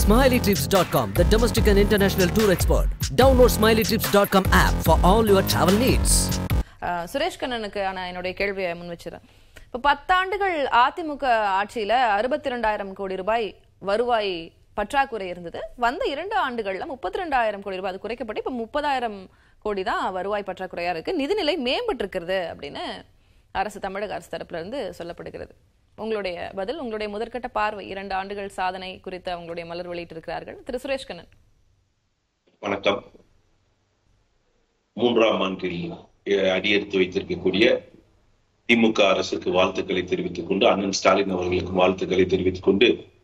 SmileyTrips.com, the domestic and international tour expert. Download SmileyTrips.com app for all your travel needs. அஹ், சுரேஷ் கண்ணனுக்கு நான் என்னுடைய கேள்வியை முன் வச்சிடறேன் இப்போ பத்தாண்டுகள் அதிமுக ஆட்சியில அறுபத்தி ரெண்டாயிரம் கோடி ரூபாய் வருவாய் பற்றாக்குறை இருந்தது வந்த இரண்டு ஆண்டுகள்ல முப்பத்தி ரெண்டாயிரம் கோடி ரூபாய் அது குறைக்கப்பட்டு இப்ப முப்பதாயிரம் கோடி தான் வருவாய் பற்றாக்குறையா இருக்கு நிதிநிலை மேம்பட்டு இருக்கிறது அப்படின்னு அரசு தமிழக அரசு தரப்புல இருந்து சொல்லப்படுகிறது உங்களுடைய பதில் உங்களுடைய முதற்கட்ட பார்வை இரண்டு ஆண்டுகள் சாதனை குறித்த உங்களுடைய மலர் வெளியிட்டிருக்கிறார்கள் திரு சுரேஷ் கண்ணன் வணக்கம் மூன்றாம் ஆண்டில் அஹ், அடியெடுத்து வைத்திருக்கக்கூடிய திமுக அரசுக்கு வாழ்த்துக்களை தெரிவித்துக் கொண்டு அண்ணன் ஸ்டாலின் அவர்களுக்கு வாழ்த்துக்களை தெரிவித்துக் கொண்டு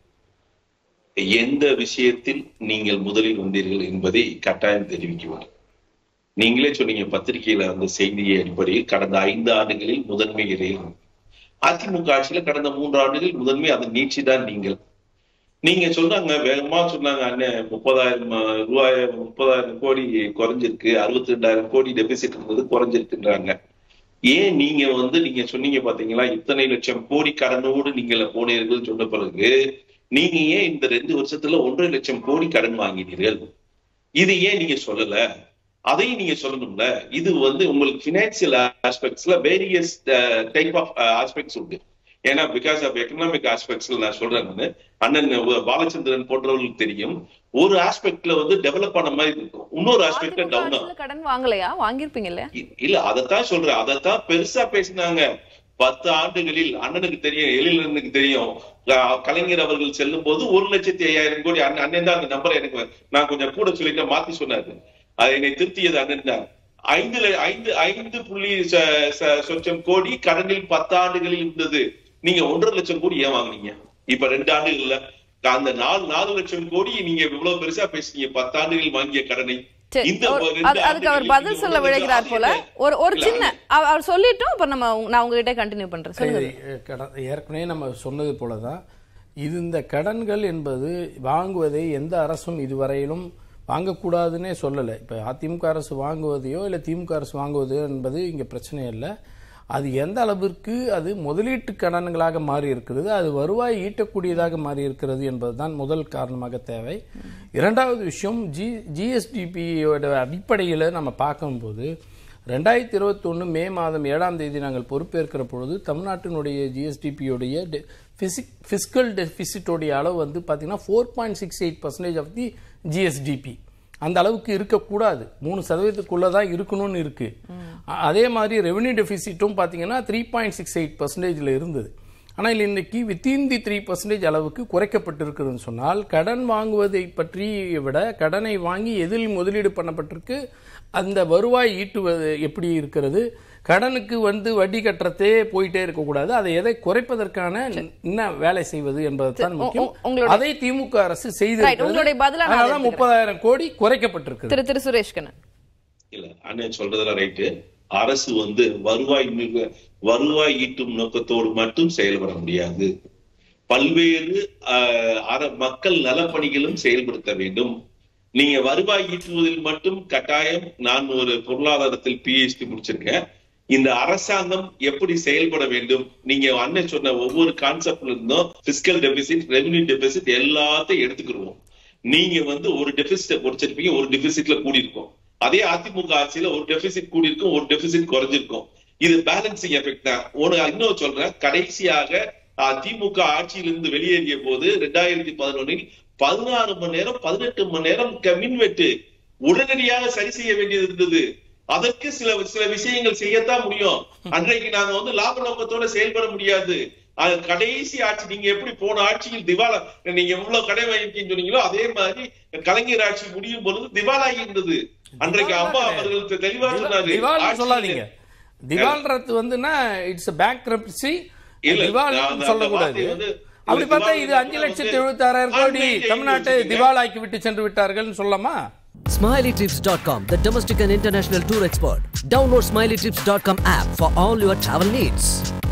எந்த விஷயத்தில் நீங்கள் முதலில் வந்தீர்கள் என்பதை கட்டாயம் தெரிவிக்குவார் நீங்களே சொன்னீங்க பத்திரிகையில அந்த செய்தியை அடிப்படையில் கடந்த ஐந்து ஆண்டுகளில் முதன்மை இறையில் அதிமுக ஆட்சியில கடந்த மூன்று ஆண்டுகள் முதன்மை அதை நீட்சிதான் நீங்கள் நீங்க சொன்னாங்க வேகமா சொன்னாங்க அண்ணன் முப்பதாயிரம் அஹ், ரூபாய் முப்பதாயிரம் கோடி குறைஞ்சிருக்கு அறுபத்தி ரெண்டாயிரம் கோடி டெபிசிட் இருந்தது குறைஞ்சிருக்குன்றாங்க ஏன் நீங்க வந்து நீங்க சொன்னீங்க பாத்தீங்களா இத்தனை லட்சம் கோடி கடனோடு நீங்கள் போனீர்கள் சொன்ன பிறகு நீங்க ஏன் இந்த ரெண்டு வருஷத்துல ஒன்றரை லட்சம் கோடி கடன் வாங்கினீர்கள் இது ஏன் நீங்க சொல்லல அதையும் நீங்க சொல்லணும்ல இது வந்து உங்களுக்கு பினான்சியல் ஆஸ்பெக்ட்ஸ்ல வேரியஸ் டைப் ஆஃப் ஆஸ்பெக்ட்ஸ் உண்டு ஏன்னா பிகாஸ் ஆஃப் எக்கனாமிக் ஆஸ்பெக்ட்ஸ்ல நான் சொல்றேன் நானு. அண்ணன் வ- பாலச்சந்திரன் போன்றவர்களுக்கு தெரியும் ஒரு ஆஸ்பெக்ட்ல வந்து டெவலப் ஆன மாதிரி இருக்கும் இன்னொரு ஆஸ்பெக்ட்ல அதிமுக டவுன் ஆட்சியில கடன் வாங்கலையா வாங்கியிருப்பீங்க இல்லையா இ- இல்ல அதத்தான் சொல்றேன் அதத்தான் பெருசா பேசினாங்க பத்து ஆண்டுகளில் அண்ணனுக்கு தெரியும் எழிலனுக்கு தெரியும் அஹ் கலைஞர் அவர்கள் செல்லும் போது ஒரு லட்சத்தி ஐயாயிரம் கோடி அண்ணன் அண்ணன் தான் அந்த நம்பர் எனக்கு நான் கொஞ்சம் கூட சொல்லிட்டு மாத்தி சொன்னாரு அது என்னை திருத்தியது அண்ணன் தான் ஐந்து ல- ஐந்து ஐந்து புள்ளி ச- ச- சொச்சம் கோடி கடனில் பத்து ஆண்டுகளில் இருந்தது நீங்க ஒன்றரை லட்சம் கோடி ஏன் வாங்குனீங்க இப்ப ரெண்டு ஆண்டுகள்ல அந்த நாலு நாலு லட்சம் கோடி நீங்க இவ்வளவு பெருசா பேசுனீங்க பத்து ஆண்டுகள் வாங்கிய கடனை சரி, இந்த ஒரு- ரெண்டு அது- அதுக்கு அவர் ஆண்டுகளில் பதில் நீங்க சொல்ல ஒன்றரை விழைகிறார் லட்சம் போல அது ஒரு ஒரு இல்ல, சின்ன அவ- அவர் சொல்லிட்டோம் இப்ப நம்ம நான் உங்ககிட்ட கண்டினியூ பண்றேன் சொல்லுங்க இது கடன் ஏற்கனவே நம்ம சொன்னது போல தான் இது இந்த கடன்கள் என்பது வாங்குவதை எந்த அரசும் இதுவரையிலும் வாங்கக்கூடாதுன்னே சொல்லலை இப்போ அதிமுக அரசு வாங்குவதையோ இல்லை திமுக அரசு வாங்குவதையோ என்பது இங்கே பிரச்சனை இல்லை அது எந்த அளவிற்கு அது முதலீட்டு கடன்களாக மாறி இருக்கிறது அது வருவாய் ஈட்டக்கூடியதாக மாறி இருக்கிறது என்பதுதான் முதல் காரணமாக தேவை இரண்டாவது விஷயம் ஜி ஜிஎஸ்டிபியோட அடிப்படையில் நம்ம பார்க்கும்போது ரெண்டாயிரத்தி இருபத்தொன்று மே மாதம் ஏழாம் தேதி நாங்கள் பொறுப்பேற்கிற பொழுது தமிழ்நாட்டினுடைய ஜிஎஸ்டிபியோடைய ஃபிஸ்கல் டெபிசிட்டோடைய அளவு வந்து பார்த்தீங்கன்னா four point six eight percentage of the GSDP அந்த அளவுக்கு இருக்கக்கூடாது மூணு சதவீதத்துக்குள்ளே தான் இருக்கணும்னு இருக்கு அ- அதே மாதிரி ரெவென்யூ டெபிசிட்டும் பார்த்தீங்கன்னா த்ரீ பாயிண்ட் சிக்ஸ் எயிட் பர்சன்டேஜில் இருந்தது ஆனால் இன்னைக்கு வித்தின் தி த்ரீ பர்சன்டேஜ் அளவுக்கு குறைக்கப்பட்டிருக்குதுன்னு சொன்னால் கடன் வாங்குவதை பற்றி விட கடனை வாங்கி எதில் முதலீடு பண்ணப்பட்டிருக்கு அந்த வருவாய் ஈட்டுவது எப்படி இருக்கிறது கடனுக்கு வந்து வட்டி கட்டுறதே போயிட்டே இருக்கக்கூடாது அதை எதை குறைப்பதற்கான என்ன வேலை செய்வது என்பதுதான் முக்கியம் உ- உங்களுடைய- அதை திமுக அரசு Right, உங்களுடைய பதிலா நான் அதை செய்து முப்பதாயிரம் கோடி குறைக்கப்பட்டிருக்கு திரு திரு சுரேஷ் கண்ணன் இல்ல அண்ணன் சொல்றதெல்லாம் ரைட்டு அரசு வந்து வருவாய் மிக- வருவாய் ஈட்டும் நோக்கத்தோடு மட்டும் செயல்பட முடியாது பல்வேறு ஆஹ், அர- மக்கள் நலப்பணிகளும் செயல்படுத்த வேண்டும் நீங்க வருவாய் ஈட்டுவதில் மட்டும் கட்டாயம் நான் ஒரு பொருளாதாரத்தில் பிஹெச்டி முடிச்சிருக்கேன் இந்த அரசாங்கம் எப்படி செயல்பட வேண்டும் நீங்க அண்ணன் சொன்ன ஒவ்வொரு கான்செப்ட்ல இருந்தும் பிசிக்கல் டெபிசிட் ரெவன்யூ டெபிசிட் எல்லாத்தையும் எடுத்துக்கிடுவோம் நீங்க வந்து ஒரு டெபிசிட்ட குறைச்சிருப்பீங்க ஒரு டெபிசிட்ல கூடி இருக்கும் அதே அதிமுக ஆட்சியில ஒரு டெபிசிட் கூடி இருக்கும் ஒரு டெபிசிட் குறைஞ்சிருக்கும் இது பேலன்சிங் எஃபெக்ட் தான் ஒரு இன்னும் சொல்றேன் கடைசியாக அஹ், திமுக ஆட்சியிலிருந்து வெளியேறிய போது ரெண்டாயிரத்தி பதினொன்னில் பதினாறு மணி நேரம் பதினெட்டு மணி நேரம் க- மின்வெட்டு உடனடியாக சரி செய்ய வேண்டியது இருந்தது அதற்கு சில சில விஷயங்கள் செய்யத்தான் முடியும் அன்றைக்கு நாங்க வந்து லாப நோக்கத்தோட செயல்பட முடியாது அது கடைசி ஆட்சி நீங்க எப்படி போன ஆட்சியில் திவாலா நீங்க எவ்வளவு கடை வாங்கிட்டீங்கன்னு சொன்னீங்களோ அதே மாதிரி கலைஞர் ஆட்சி முடியும் பொழுது திவாலாகி இருந்தது அன்றைக்கு அம்மா அவர்கள் தெ- தெளிவா சொன்னாரு திவால் ஆட்சியில் சொல்லாதீங்க திவால்றது வந்துன்னா இட்ஸ் பேங்க்ரப்சி இல்ல, திவால் நான் அந்த சொல்லக்கூடாது வார்த்தையை வந்து- அப்படி இந்த பார்த்தா திவால் இது அஞ்சு வந்து லட்சத்தி எழுபத்தி ஆறாயிரம் கோடி ஆன்லைன் தமிழ்நாட்டை வச்சுக்கீங்க. திவால் ஆக்கி விட்டு சென்று விட்டார்கள்னு சொல்லலாமா SmileyTrips.com, the domestic and international tour expert. Download SmileyTrips.com app for all your travel needs.